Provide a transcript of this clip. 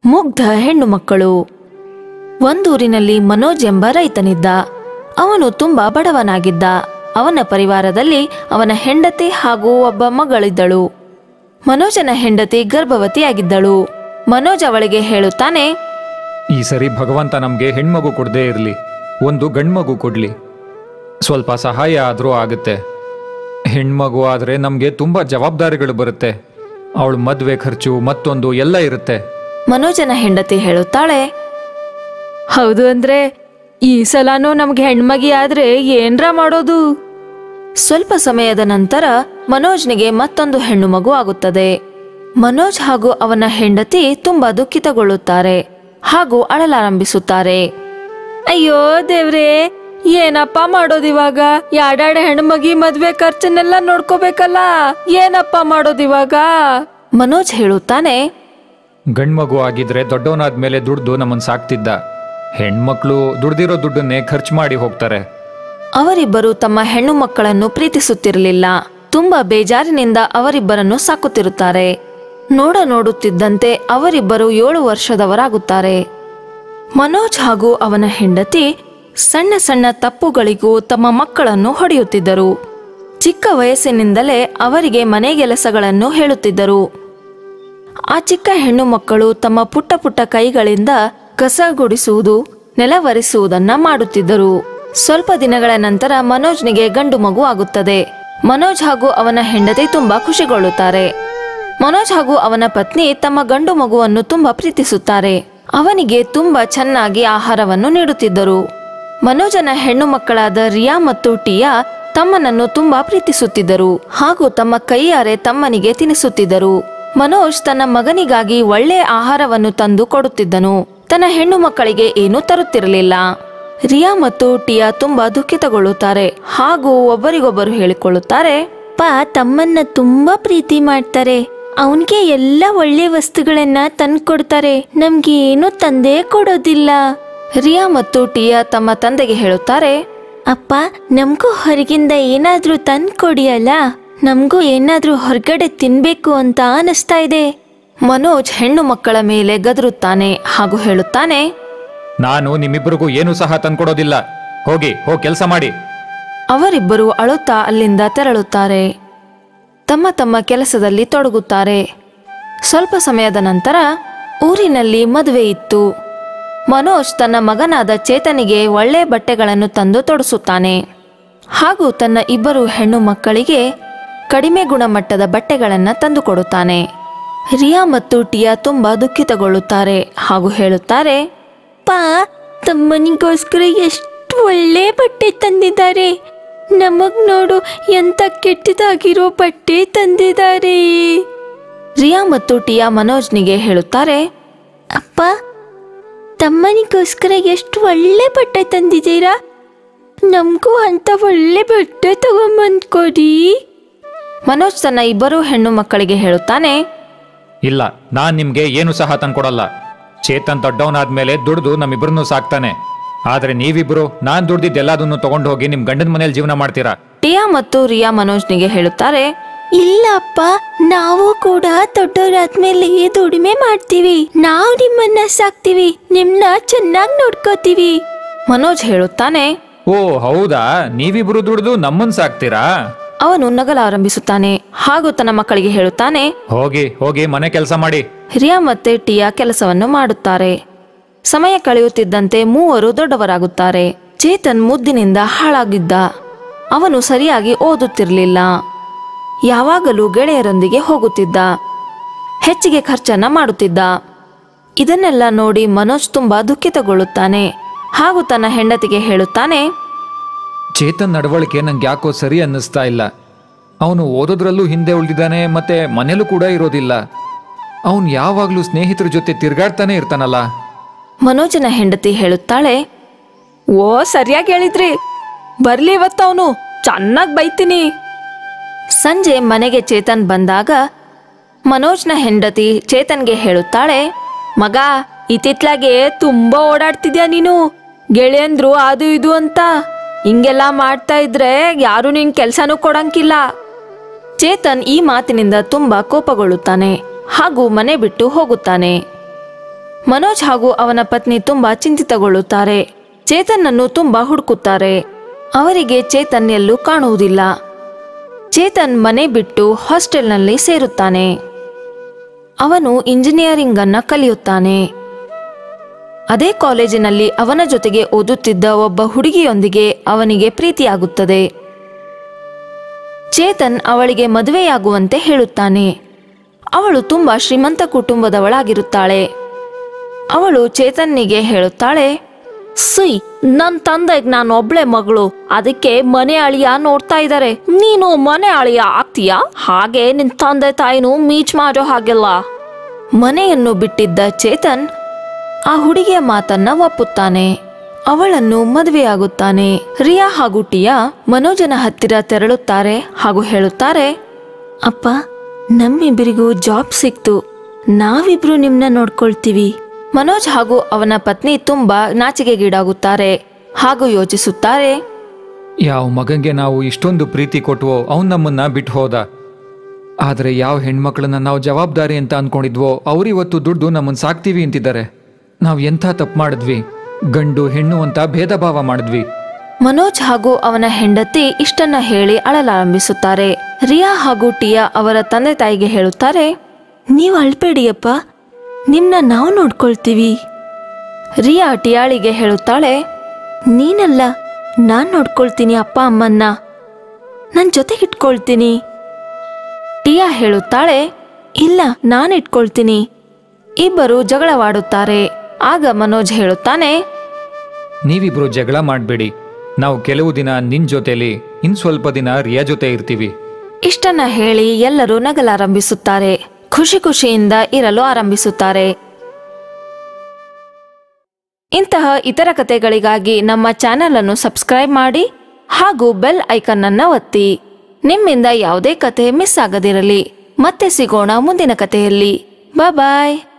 ಮುಗ್ಧ ಹೆಣ್ಣು ಮಕ್ಕಳು ಒಂದೂರಿನಲ್ಲಿ ಮನೋಜ್ ಎಂಬ ರೈತನಿದ್ದ ಅವನು ತುಂಬಾ ಬಡವನಾಗಿದ್ದ ಅವನ ಪರಿವಾರದಲ್ಲಿ ಅವನ ಹೆಂಡತಿ ಹಾಗೂ ಒಬ್ಬ ಮಗಳಿದ್ದಳು ಮನೋಜನ ಹೆಂಡತಿ ಗರ್ಭವತಿಯಾಗಿದ್ದಳು ಮನೋಜ್ ಅವಳಿಗೆ ಹೇಳುತ್ತಾನೆ ಈ ಸರಿ ಭಗವಂತ ನಮಗೆ ಹೆಣ್ಮಗು ಕೊಡದೇ ಇರಲಿ ಒಂದು ಗಂಡ್ಮಗು ಕೊಡ್ಲಿ ಸ್ವಲ್ಪ ಸಹಾಯ ಆದರೂ ಆಗುತ್ತೆ ಹೆಣ್ಮಗು ಆದರೆ ನಮಗೆ ತುಂಬ ಜವಾಬ್ದಾರಿಗಳು ಬರುತ್ತೆ ಅವಳ ಮದುವೆ ಖರ್ಚು ಮತ್ತೊಂದು ಎಲ್ಲ ಇರುತ್ತೆ ಮನೋಜನ ಹೆಂಡತಿ ಹೇಳುತ್ತಾಳೆ ಹೌದು ಅಂದ್ರೆ ಈ ಸಲನೂ ನಮ್ಗೆ ಹೆಣ್ಮಗಿ ಆದ್ರೆ ಏನ್ರ ಮಾಡೋದು ಸ್ವಲ್ಪ ಸಮಯದ ನಂತರ ಮನೋಜ್ನಿಗೆ ಮತ್ತೊಂದು ಹೆಣ್ಣು ಮಗು ಆಗುತ್ತದೆ ಮನೋಜ್ ಹಾಗೂ ಅವನ ಹೆಂಡತಿ ತುಂಬಾ ದುಃಖಿತಗೊಳ್ಳುತ್ತಾರೆ ಹಾಗೂ ಅಳಲಾರಂಭಿಸುತ್ತಾರೆ ಅಯ್ಯೋ ದೇವ್ರೇ ಏನಪ್ಪ ಮಾಡೋದಿವಾಗ ಯಾಡಾಡ ಹೆಣ್ಮಗಿ ಮದ್ವೆ ಖರ್ಚನ್ನೆಲ್ಲ ನೋಡ್ಕೋಬೇಕಲ್ಲ ಏನಪ್ಪ ಮಾಡೋದಿವಾಗ ಮನೋಜ್ ಹೇಳುತ್ತಾನೆ ಗಂಡ್ಮಗು ಆಗಿದ್ರೆ ದೊಡ್ಡವನಾದ್ಮೇಲೆ ದುಡ್ದು ನಮ್ಮನ್ನು ಸಾಕ್ತಿದ್ದ ಹೆಣ್ಮಕ್ಳು ದುಡ್ದಿರೋ ದುಡ್ಡನ್ನೇ ಖರ್ಚು ಮಾಡಿ ಹೋಗ್ತಾರೆ ಅವರಿಬ್ಬರು ತಮ್ಮ ಹೆಣ್ಣು ಮಕ್ಕಳನ್ನು ಪ್ರೀತಿಸುತ್ತಿರಲಿಲ್ಲ ತುಂಬಾ ಬೇಜಾರಿನಿಂದ ಅವರಿಬ್ಬರನ್ನು ಸಾಕುತ್ತಿರುತ್ತಾರೆ ನೋಡ ನೋಡುತ್ತಿದ್ದಂತೆ ಅವರಿಬ್ಬರು ಏಳು ವರ್ಷದವರಾಗುತ್ತಾರೆ ಮನೋಜ್ ಹಾಗೂ ಅವನ ಹೆಂಡತಿ ಸಣ್ಣ ಸಣ್ಣ ತಪ್ಪುಗಳಿಗೂ ತಮ್ಮ ಮಕ್ಕಳನ್ನು ಹೊಡೆಯುತ್ತಿದ್ದರು ಚಿಕ್ಕ ವಯಸ್ಸಿನಿಂದಲೇ ಅವರಿಗೆ ಮನೆಗೆಲಸಗಳನ್ನು ಹೇಳುತ್ತಿದ್ದರು ಆ ಚಿಕ್ಕ ಹೆಣ್ಣು ಮಕ್ಕಳು ತಮ್ಮ ಪುಟ್ಟ ಪುಟ್ಟ ಕೈಗಳಿಂದ ಕಸ ಗುಡಿಸುವುದು ನೆಲವರಿಸುವುದನ್ನ ಮಾಡುತ್ತಿದ್ದರು ಸ್ವಲ್ಪ ದಿನಗಳ ನಂತರ ಮನೋಜ್ನಿಗೆ ಗಂಡು ಮಗು ಆಗುತ್ತದೆ ಮನೋಜ್ ಹಾಗೂ ಅವನ ಹೆಂಡತಿ ತುಂಬಾ ಖುಷಿಗೊಳ್ಳುತ್ತಾರೆ ಮನೋಜ್ ಹಾಗೂ ಅವನ ಪತ್ನಿ ತಮ್ಮ ಗಂಡು ಮಗುವನ್ನು ತುಂಬಾ ಪ್ರೀತಿಸುತ್ತಾರೆ ಅವನಿಗೆ ತುಂಬಾ ಚೆನ್ನಾಗಿ ಆಹಾರವನ್ನು ನೀಡುತ್ತಿದ್ದರು ಮನೋಜನ ಹೆಣ್ಣು ಮಕ್ಕಳಾದ ರಿಯಾ ಮತ್ತು ಟಿಯಾ ತಮ್ಮನನ್ನು ತುಂಬಾ ಪ್ರೀತಿಸುತ್ತಿದ್ದರು ಹಾಗೂ ತಮ್ಮ ಕೈಯಾರೆ ತಮ್ಮನಿಗೆ ತಿನ್ನಿಸುತ್ತಿದ್ದರು ಮನೋಜ್ ತನ್ನ ಮಗನಿಗಾಗಿ ಒಳ್ಳೆ ಆಹಾರವನ್ನು ತಂದು ಕೊಡುತ್ತಿದ್ದನು ತನ್ನ ಹೆಣ್ಣು ಮಕ್ಕಳಿಗೆ ಏನೂ ತರುತ್ತಿರಲಿಲ್ಲ ರಿಯಾ ಮತ್ತು ಟಿಯಾ ತುಂಬಾ ದುಃಖಿತಗೊಳ್ಳುತ್ತಾರೆ ಹಾಗೂ ಒಬ್ಬರಿಗೊಬ್ಬರು ಹೇಳಿಕೊಳ್ಳುತ್ತಾರೆ ಪಾ ತಮ್ಮನ್ನ ತುಂಬಾ ಪ್ರೀತಿ ಮಾಡ್ತಾರೆ ಅವನ್ಗೆ ಎಲ್ಲ ಒಳ್ಳೆ ವಸ್ತುಗಳನ್ನ ತಂದ್ಕೊಡ್ತಾರೆ ನಮ್ಗೆ ಏನು ತಂದೇ ಕೊಡೋದಿಲ್ಲ ರಿಯಾ ಮತ್ತು ಟಿಯಾ ತಮ್ಮ ತಂದೆಗೆ ಹೇಳುತ್ತಾರೆ ಅಪ್ಪ ನಮಗೂ ಹೊರಗಿಂದ ಏನಾದ್ರೂ ತಂದ್ಕೊಡಿಯಲ್ಲ ನಮಗೂ ಏನಾದ್ರೂ ಹೊರಗಡೆ ತಿನ್ಬೇಕು ಅಂತ ಅನಿಸ್ತಾ ಇದೆ ಮನೋಜ್ ಹೆಣ್ಣು ಮಕ್ಕಳ ಮೇಲೆ ಗದರುತ್ತಾನೆ ಹಾಗೂ ಹೇಳುತ್ತಾನೆ ನಾನು ನಿಮ್ಮಿಬ್ಬರಿಗೂ ಏನೂ ಸಹ ತಂದ್ಕೊಡೋದಿಲ್ಲ ಹೋಗಿ ಹೋಗಿ ಕೆಲಸ ಮಾಡಿ ಅವರಿಬ್ಬರು ಅಳುತ್ತಾ ಅಲ್ಲಿಂದ ತೆರಳುತ್ತಾರೆ ತಮ್ಮ ತಮ್ಮ ಕೆಲಸದಲ್ಲಿ ತೊಡಗುತ್ತಾರೆ ಸ್ವಲ್ಪ ಸಮಯದ ನಂತರ ಊರಿನಲ್ಲಿ ಮದುವೆ ಇತ್ತು ಮನೋಜ್ ತನ್ನ ಮಗನಾದ ಚೇತನಿಗೆ ಒಳ್ಳೆ ಬಟ್ಟೆಗಳನ್ನು ತಂದು ತೊಡಿಸುತ್ತಾನೆ ಹಾಗೂ ತನ್ನ ಇಬ್ಬರು ಹೆಣ್ಣು ಮಕ್ಕಳಿಗೆ ಕಡಿಮೆ ಗುಣಮಟ್ಟದ ಬಟ್ಟೆಗಳನ್ನು ತಂದುಕೊಡುತ್ತಾನೆ ರಿಯಾ ಮತ್ತು ಟಿಯಾ ತುಂಬಾ ದುಃಖಿತಗೊಳ್ಳುತ್ತಾರೆ ಹಾಗೂ ಹೇಳುತ್ತಾರೆ ಪಾ ತಮ್ಮನಿಗೋಸ್ಕರ ಎಷ್ಟು ಒಳ್ಳೆ ಬಟ್ಟೆ ತಂದಿದ್ದಾರೆ ನಮಗ್ ನೋಡು ಎಂತ ಕೆಟ್ಟದಾಗಿರೋ ಬಟ್ಟೆ ತಂದಿದ್ದಾರೆ ರಿಯಾ ಮತ್ತು ಟಿಯಾ ಮನೋಜ್ನಿಗೆ ಹೇಳುತ್ತಾರೆ ಅಪ್ಪ ತಮ್ಮನಿಗೋಸ್ಕರ ಎಷ್ಟು ಒಳ್ಳೆ ಬಟ್ಟೆ ತಂದಿದ್ದೀರಾ ನಮಗೂ ಅಂತ ಒಳ್ಳೆ ಬಟ್ಟೆ ತಗೊಂಬಂದ್ ಕೊಡಿ ಮನೋಜ್ ತನ್ನ ಇಬ್ಬರು ಹೆಣ್ಣು ಮಕ್ಕಳಿಗೆ ಹೇಳುತ್ತಾನೆ ಇಲ್ಲ ನಾನು ನಿಮಗೆ ಏನು ಸಹ ತಂದ್ಕೊಡಲ್ಲ ಚೇತನ್ ದೊಡ್ಡವನಾದ್ಮೇಲೆ ದುಡ್ದು ನಮ್ಮಿಬ್ಬರನ್ನೂ ಸಾಕ್ತಾನೆ ಆದರೆ ನೀವಿಬ್ರು ನಾನು ದುಡ್ದಿದ್ದೆಲ್ಲದನ್ನು ತಗೊಂಡು ಹೋಗಿ ನಿಮ್ಮ ಗಂಡನ ಮನೇಲಿ ಜೀವನ ಮಾಡ್ತೀರಾ ಟಿಯಾ ಮತ್ತು ರಿಯಾ ಮನೋಜ್ನಿಗೆ ಹೇಳುತ್ತಾರೆ ಇಲ್ಲ ಅಪ್ಪ ನಾವು ಕೂಡ ದೊಡ್ಡವರಾದ್ಮೇಲೆ ದುಡಿಮೆ ಮಾಡ್ತೀವಿ ನಾವು ನಿಮ್ಮನ್ನ ಸಾಕ್ತಿವಿ ನಿಮ್ನ ಚೆನ್ನಾಗಿ ನೋಡ್ಕೋತೀವಿ ಮನೋಜ್ ಹೇಳುತ್ತಾನೆ ಓ ಹೌದಾ ನೀವಿಬ್ರು ದುಡ್ದು ನಮ್ಮನ್ ಸಾಕ್ತೀರಾ ಅವನು ನಗಲಾರಂಭಿಸುತ್ತಾನೆ ಹಾಗೂ ತನ್ನ ಮಕ್ಕಳಿಗೆ ಹೇಳುತ್ತಾನೆ ಹೋಗಿ ಹೋಗಿ ಮನೆ ಕೆಲಸ ಮಾಡಿ ರಿಯಾ ಮತ್ತೆ ಟಿಯಾ ಕೆಲಸವನ್ನು ಮಾಡುತ್ತಾರೆ ಸಮಯ ಕಳೆಯುತ್ತಿದ್ದಂತೆ ಮೂವರು ದೊಡ್ಡವರಾಗುತ್ತಾರೆ ಚೇತನ್ ಮುದ್ದಿನಿಂದ ಹಾಳಾಗಿದ್ದ ಅವನು ಸರಿಯಾಗಿ ಓದುತ್ತಿರಲಿಲ್ಲ ಯಾವಾಗಲೂ ಗೆಳೆಯರೊಂದಿಗೆ ಹೋಗುತ್ತಿದ್ದ ಹೆಚ್ಚಿಗೆ ಖರ್ಚನ್ನ ಮಾಡುತ್ತಿದ್ದ ಇದನ್ನೆಲ್ಲ ನೋಡಿ ಮನೋಜ್ ತುಂಬಾ ದುಃಖಿತಗೊಳ್ಳುತ್ತಾನೆ ಹಾಗೂ ತನ್ನ ಹೆಂಡತಿಗೆ ಹೇಳುತ್ತಾನೆ ಚೇತನ್ ನಡವಳಿಕೆ ನಂಗೆ ಯಾಕೋ ಸರಿ ಅನ್ನಿಸ್ತಾ ಇಲ್ಲ ಅವನು ಓದೋದ್ರಲ್ಲೂ ಹಿಂದೆ ಉಳಿದಿದ್ದಾನೆ ಮತ್ತೆ ಮನೇಲೂ ಕೂಡ ಇರೋದಿಲ್ಲ ಅವನು ಯಾವಾಗಲೂ ಸ್ನೇಹಿತರ ಜೊತೆ ತಿರ್ಗಾಡ್ತಾನೆ ಇರ್ತಾನಲ್ಲ ಮನೋಜನ ಹೆಂಡತಿ ಹೇಳುತ್ತಾಳೆ ಓ ಸರಿಯಾಗಿ ಹೇಳಿದ್ರಿ ಬರ್ಲಿ ಇವತ್ತು ಅವನು ಚೆನ್ನಾಗಿ ಬೈತೀನಿ ಸಂಜೆ ಮನೆಗೆ ಚೇತನ್ ಬಂದಾಗ ಮನೋಜ್ನ ಹೆಂಡತಿ ಚೇತನ್ಗೆ ಹೇಳುತ್ತಾಳೆ ಮಗ ಇತ್ತಿತ್ಲಾಗೆ ತುಂಬಾ ಓಡಾಡ್ತಿದ್ಯಾ ನೀನು ಗೆಳೆಯಂದ್ರು ಅದು ಇದು ಅಂತ ಹಿಂಗೆಲ್ಲ ಮಾಡ್ತಾ ಇದ್ರೆ ಯಾರು ನಿನ್ ಕೆಲ್ಸನೂ ಕೊಡಂಗಿಲ್ಲ ಚೇತನ್ ಈ ಮಾತಿನಿಂದ ತುಂಬಾ ಕೋಪಗೊಳ್ಳುತ್ತಾನೆ ಹಾಗೂ ಮನೆ ಬಿಟ್ಟು ಹೋಗುತ್ತಾನೆ ಮನೋಜ್ ಹಾಗೂ ಅವನ ಪತ್ನಿ ತುಂಬಾ ಚಿಂತಿತಗೊಳ್ಳುತ್ತಾರೆ ಚೇತನ್ನನ್ನು ತುಂಬಾ ಹುಡುಕುತ್ತಾರೆ ಅವರಿಗೆ ಚೇತನ್ ಎಲ್ಲೂ ಕಾಣುವುದಿಲ್ಲ ಚೇತನ್ ಮನೆ ಬಿಟ್ಟು ಹಾಸ್ಟೆಲ್ನಲ್ಲಿ ಸೇರುತ್ತಾನೆ ಅವನು ಇಂಜಿನಿಯರಿಂಗ್ ಅನ್ನ ಕಲಿಯುತ್ತಾನೆ ಅದೇ ಕಾಲೇಜಿನಲ್ಲಿ ಅವನ ಜೊತೆಗೆ ಓದುತ್ತಿದ್ದ ಒಬ್ಬ ಹುಡುಗಿಯೊಂದಿಗೆ ಅವನಿಗೆ ಪ್ರೀತಿಯಾಗುತ್ತದೆ ಚೇತನ್ ಅವಳಿಗೆ ಮದುವೆಯಾಗುವಂತೆ ಹೇಳುತ್ತಾನೆ ಅವಳು ತುಂಬಾ ಶ್ರೀಮಂತ ಕುಟುಂಬದವಳಾಗಿರುತ್ತಾಳೆ ಅವಳು ಚೇತನ್ನಿಗೆ ಹೇಳುತ್ತಾಳೆ ಸುಯ್ ನನ್ ತಂದೆಗ್ ನಾನು ಒಬ್ಳೆ ಮಗಳು ಅದಕ್ಕೆ ಮನೆ ಅಳಿಯ ನೋಡ್ತಾ ಇದ್ದಾರೆ ನೀನು ಮನೆ ಅಳಿಯ ಆಗ್ತೀಯಾ ಹಾಗೆ ನಿನ್ ತಂದೆ ತಾಯಿನೂ ಮೀಚ್ ಮಾಡೋ ಹಾಗಿಲ್ಲ ಮನೆಯನ್ನು ಬಿಟ್ಟಿದ್ದ ಚೇತನ್ ಆ ಹುಡುಗಿಯ ಮಾತನ್ನ ಒಪ್ಪುತ್ತಾನೆ ಅವಳನ್ನು ಮದುವೆಯಾಗುತ್ತಾನೆ ರಿಯಾ ಹಾಗೂ ಟಿಯಾ ಮನೋಜನ ಹತ್ತಿರ ತೆರಳುತ್ತಾರೆ ಹಾಗೂ ಹೇಳುತ್ತಾರೆ ಅಪ್ಪ ನಮ್ಮಿಬ್ಬರಿಗೂ ಜಾಬ್ ಸಿಕ್ತು ನಾವಿಬ್ರು ನಿಮ್ನ ನೋಡ್ಕೊಳ್ತೀವಿ ಮನೋಜ್ ಹಾಗೂ ಅವನ ಪತ್ನಿ ತುಂಬಾ ನಾಚಿಕೆಗೀಡಾಗುತ್ತಾರೆ ಹಾಗೂ ಯೋಚಿಸುತ್ತಾರೆ ಯಾವ ಮಗಂಗೆ ನಾವು ಇಷ್ಟೊಂದು ಪ್ರೀತಿ ಕೊಟ್ವೋ ಅವ್ನು ನಮ್ಮನ್ನ ಬಿಟ್ಟು ಹೋದ ಆದರೆ ಯಾವ ಹೆಣ್ಮಕ್ಳನ್ನ ನಾವು ಜವಾಬ್ದಾರಿ ಅಂತ ಅನ್ಕೊಂಡಿದ್ವೋ ಅವರಿವತ್ತು ದುಡ್ಡು ನಮ್ಮನ್ನ ಸಾಕ್ತೀವಿ ಅಂತಿದ್ದಾರೆ ನಾವು ಎಂಥ ತಪ್ಪು ಮಾಡಿದ್ವಿ ಗಂಡು ಹೆಣ್ಣು ಅಂತ ಭೇದ ಭಾವ ಮಾಡಿದ್ವಿ ಮನೋಜ್ ಹಾಗೂ ಅವನ ಹೆಂಡತಿ ಇಷ್ಟನ್ನ ಹೇಳಿ ಅಳಲಾರಂಭಿಸುತ್ತಾರೆ ರಿಯಾ ಹಾಗೂ ಟಿಯಾ ಅವರ ತಂದೆ ತಾಯಿಗೆ ಹೇಳುತ್ತಾರೆ ನೀವು ಅಳ್ಬೇಡಿಯಪ್ಪ ನಿಮ್ನ ನಾವು ನೋಡ್ಕೊಳ್ತೀವಿ ರಿಯಾ ಟಿಯಾಳಿಗೆ ಹೇಳುತ್ತಾಳೆ ನೀನಲ್ಲ ನಾನ್ ನೋಡ್ಕೊಳ್ತೀನಿ ಅಪ್ಪ ಅಮ್ಮನ್ನ ನನ್ ಜೊತೆಗಿಟ್ಕೊಳ್ತೀನಿ ಟಿಯಾ ಹೇಳುತ್ತಾಳೆ ಇಲ್ಲ ನಾನ್ ಇಟ್ಕೊಳ್ತೀನಿ ಇಬ್ಬರು ಜಗಳವಾಡುತ್ತಾರೆ ಆಗ ಮನೋಜ್ ಹೇಳುತ್ತಾನೆ ನೀವಿಬ್ರು ಜಗಳ ಮಾಡಬೇಡಿ ನಾವು ಕೆಲವು ದಿನ ನಿನ್ ಜೊತೆಲಿ ಇನ್ ಸ್ವಲ್ಪ ದಿನ ರಿಯಾ ಜೊತೆ ಇರ್ತೀವಿ ಇಷ್ಟನ್ನ ಹೇಳಿ ಎಲ್ಲರೂ ನಗಲಾರಂಭಿಸುತ್ತಾರೆ ಖುಷಿ ಖುಷಿಯಿಂದ ಇರಲು ಆರಂಭಿಸುತ್ತಾರೆ ಇಂತಹ ಇತರ ಕಥೆಗಳಿಗಾಗಿ ನಮ್ಮ ಚಾನೆಲ್ ಅನ್ನು ಸಬ್ಸ್ಕ್ರೈಬ್ ಮಾಡಿ ಹಾಗೂ ಬೆಲ್ ಐಕನ್ ಅನ್ನ ಒತ್ತಿ ನಿಮ್ಮಿಂದ ಯಾವುದೇ ಕತೆ ಮಿಸ್ ಆಗದಿರಲಿ ಮತ್ತೆ ಸಿಗೋಣ ಮುಂದಿನ ಕಥೆಯಲ್ಲಿ ಬಾಯ್